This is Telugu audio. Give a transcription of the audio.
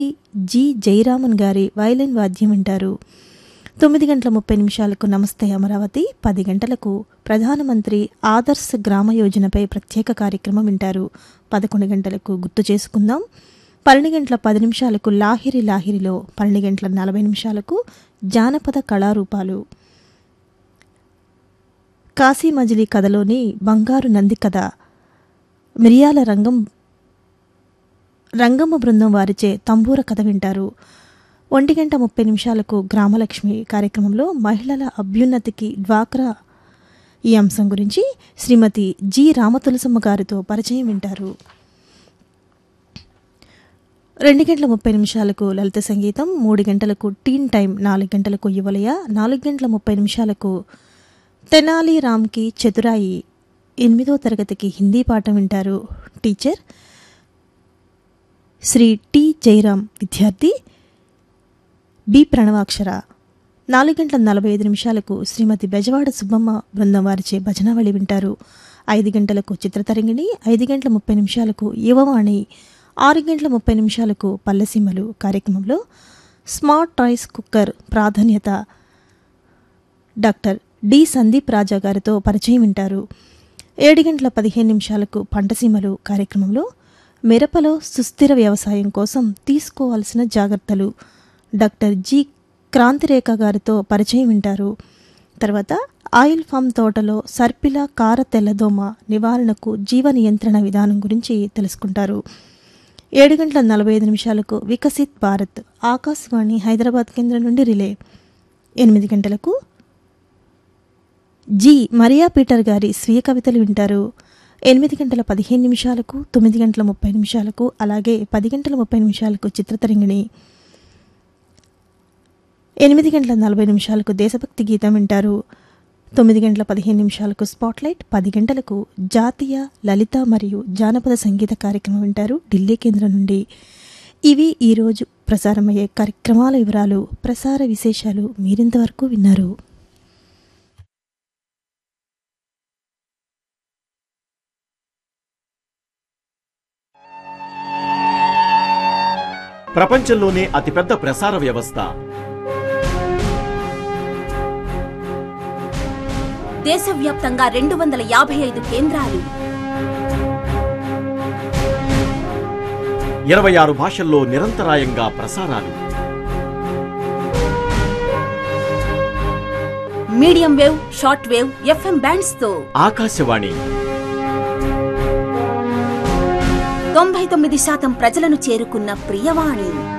జి జయరామన్ గారి వైలిన్ వాద్యం వింటారు తొమ్మిది గంటల ముప్పై నిమిషాలకు నమస్తే అమరావతి పది గంటలకు ప్రధానమంత్రి ఆదర్శ్ గ్రామ యోజనపై ప్రత్యేక కార్యక్రమం వింటారు పదకొండు గంటలకు గుర్తు చేసుకుందాం పన్నెండు గంటల పది నిమిషాలకు లాహిరి లాహిరిలో పన్నెండు గంటల నలభై నిమిషాలకు జానపద కళారూపాలు కాశీ మజిలీ కథలోని బంగారు నంది కథ మిరియాల రంగం రంగమ్మ బృందం వారిచే తంబూర కథ వింటారు ఒంటి గంట ముప్పై నిమిషాలకు గ్రామలక్ష్మి కార్యక్రమంలో మహిళల అభ్యున్నతికి డ్వాక్రా ఈ అంశం గురించి శ్రీమతి జి రామతులసమ్మ గారితో పరిచయం వింటారు రెండు గంటల ముప్పై నిమిషాలకు లలిత సంగీతం మూడు గంటలకు టీన్ టైం నాలుగు గంటలకు యువలయ నాలుగు గంటల ముప్పై నిమిషాలకు తెనాలి రామ్కి చతురాయి ఎనిమిదో తరగతికి హిందీ పాఠం వింటారు టీచర్ శ్రీ టి జయరాం విద్యార్థి బి ప్రణవాక్షర నాలుగు గంటల నలభై ఐదు నిమిషాలకు శ్రీమతి బెజవాడ సుబ్బమ్మ బృందం వారిచే భజనావళి వింటారు ఐదు గంటలకు చిత్రతరంగిణి ఐదు గంటల ముప్పై నిమిషాలకు యువవాణి ఆరు గంటల ముప్పై నిమిషాలకు పల్లెసీమలు కార్యక్రమంలో స్మార్ట్ రైస్ కుక్కర్ ప్రాధాన్యత డాక్టర్ డి సందీప్ రాజా గారితో పరిచయం వింటారు ఏడు గంటల పదిహేను నిమిషాలకు పంటసీమలు కార్యక్రమంలో మిరపలో సుస్థిర వ్యవసాయం కోసం తీసుకోవాల్సిన జాగ్రత్తలు డాక్టర్ జి క్రాంతిరేఖ గారితో పరిచయం వింటారు తర్వాత ఆయిల్ ఫామ్ తోటలో సర్పిల కార తెల్లదోమ నివారణకు జీవ నియంత్రణ విధానం గురించి తెలుసుకుంటారు ఏడు గంటల నలభై ఐదు నిమిషాలకు వికసిత్ భారత్ ఆకాశవాణి హైదరాబాద్ కేంద్రం నుండి రిలే ఎనిమిది గంటలకు జి మరియా పీటర్ గారి స్వీయ కవితలు వింటారు ఎనిమిది గంటల పదిహేను నిమిషాలకు తొమ్మిది గంటల ముప్పై నిమిషాలకు అలాగే పది గంటల ముప్పై నిమిషాలకు చిత్రతరంగిణి ఎనిమిది గంటల నలభై నిమిషాలకు దేశభక్తి గీతం వింటారు తొమ్మిది గంటల పదిహేను నిమిషాలకు స్పాట్లైట్ పది గంటలకు జాతీయ లలిత మరియు జానపద సంగీత కార్యక్రమం వింటారు ఢిల్లీ కేంద్రం నుండి ఇవి ఈరోజు ప్రసారమయ్యే కార్యక్రమాల వివరాలు ప్రసార విశేషాలు మీరింతవరకు విన్నారు ప్రపంచంలోనే అతిపెద్ద ప్రసార వ్యవస్థ దేశవ్యాప్తంగా రెండు వందల యాభై ఐదు కేంద్రాలు ఇరవై ఆరు భాషల్లో నిరంతరాయంగా ప్రసారాలు medium wave short wave FM bands తో ఆకాశవాణి తొంభై తొమ్మిది శాతం ప్రజలను చేరుకున్న ప్రియవాణి